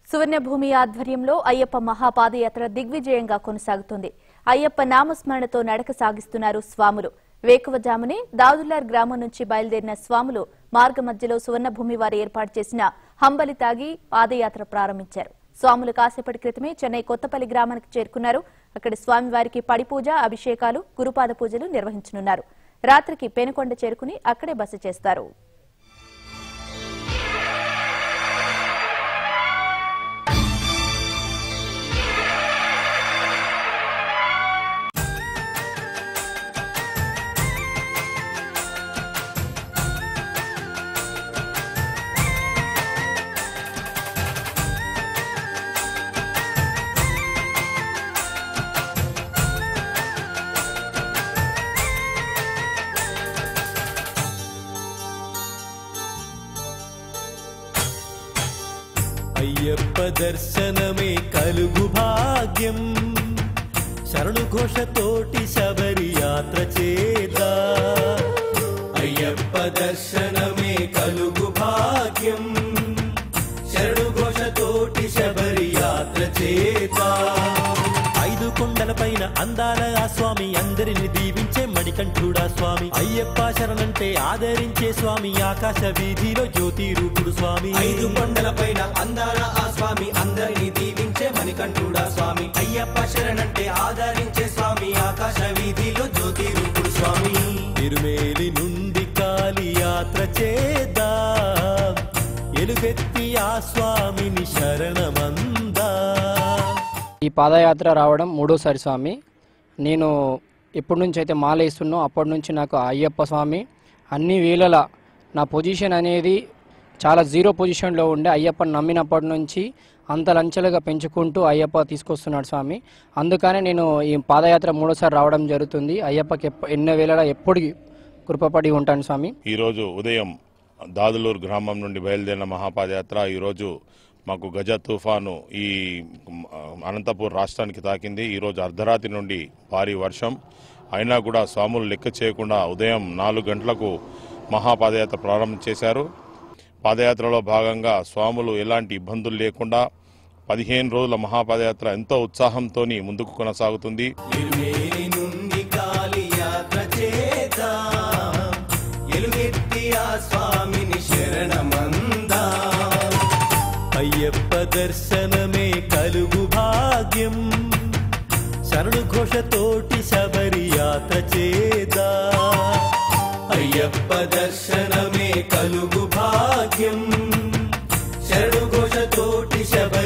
Suvarnabhumi ఆధ్వర్యంలో అయ్యప్ప మహాపాదయాత్ర దిగ్విజయంగా కొనసాగుతుంది అయ్యప్ప నామస్మరణతో నడక సాగిస్తున్నారు స్వాములు వేకువజామునే దాదులార్ గ్రామం నుంచి బయలుదేరిన స్వాములు మార్గ మధ్యలో సువర్ణభూమి వారు ఏర్పాటు చేసిన హంబలి తాగి పాదయాత్ర ప్రారంభించారు స్వాములు కాసేపటి క్రితమే చెన్నై కొత్తపల్లి గ్రామానికి చేరుకున్నారు అక్కడ స్వామివారికి పడి పూజ అభిషేకాలు గురుపాద పూజలు నిర్వహించనున్నారు రాత్రికి పెనుకొండ చేరుకుని అక్కడే బస చేస్తారు అయ్యప్ప దర్శనమే కలుగు భాగ్యం శరణు ఘోషతోటి శబరి యాత్ర చేదా అయ్యప్ప దర్శనమే కలుగు భాగ్యం శరణు ఘోషతోటి శబరి యాత్ర చేదా ఐదు కొండల పైన అందాల ఆ స్వామి అందరిని దీవించే మణికంఠుడా స్వామి అయ్యప్ప శరణంటే ఆదరించే స్వామి ఆకాశ వీధిలో జ్యోతి రూపుడు స్వామి ఐదు కొండల పైన అందాల ఆ స్వామి అందరినీ దీవించే మణికంఠుడా స్వామి అయ్యప్ప శరణంటే ఆదరించే స్వామి ఆకాశ వీధిలో జ్యోతి రూపుడు స్వామి తిరుమేలి నుండి కాలి యాత్ర చేద్దా ఎలుగెత్తి ఆ స్వామిని శరణమందా ఈ పాదయాత్ర రావడం మూడోసారి స్వామి నేను ఎప్పటి నుంచి అయితే మాల వేస్తున్నో అప్పటి నుంచి నాకు ఆ అయ్యప్ప స్వామి అన్ని వేళలా నా పొజిషన్ అనేది చాలా జీరో పొజిషన్లో ఉండే అయ్యప్పని నమ్మినప్పటి నుంచి అంతలంచెలుగా పెంచుకుంటూ అయ్యప్ప తీసుకొస్తున్నాడు స్వామి అందుకనే నేను ఈ పాదయాత్ర మూడోసారి రావడం జరుగుతుంది అయ్యప్పకి ఎప్ప ఎన్నో వేళలా ఎప్పుడు కృపపడి ఉంటాను స్వామి ఈరోజు ఉదయం దాదులూరు గ్రామం నుండి బయలుదేరిన మహాపాదయాత్ర ఈరోజు మాకు గజ తుఫాను ఈ మ్, అనంతపూర్ రాష్ట్రానికి తాకింది ఈరోజు అర్ధరాత్రి నుండి భారీ వర్షం అయినా కూడా స్వాములు లెక్క చేయకుండా ఉదయం నాలుగు గంటలకు మహాపాదయాత్ర ప్రారంభం చేశారు పాదయాత్రలో భాగంగా స్వాములు ఎలాంటి ఇబ్బందులు లేకుండా పదిహేను రోజుల మహాపాదయాత్ర ఎంతో ఉత్సాహంతో ముందుకు కొనసాగుతుంది తిరుమేని నుండి కాలి యాత్ర చేద్దాం ఎలుగెత్తి ఆ స్వామిని శరణమందా అయ్యప్ప దర్శనమే కలుగు భాగ్యం శరణు ఘోషతోటి శబరి యాత్ర చేదా అయ్యప్ప దర్శనమే కలుగు భాగ్యం శరణు ఘోషతోటి శబరి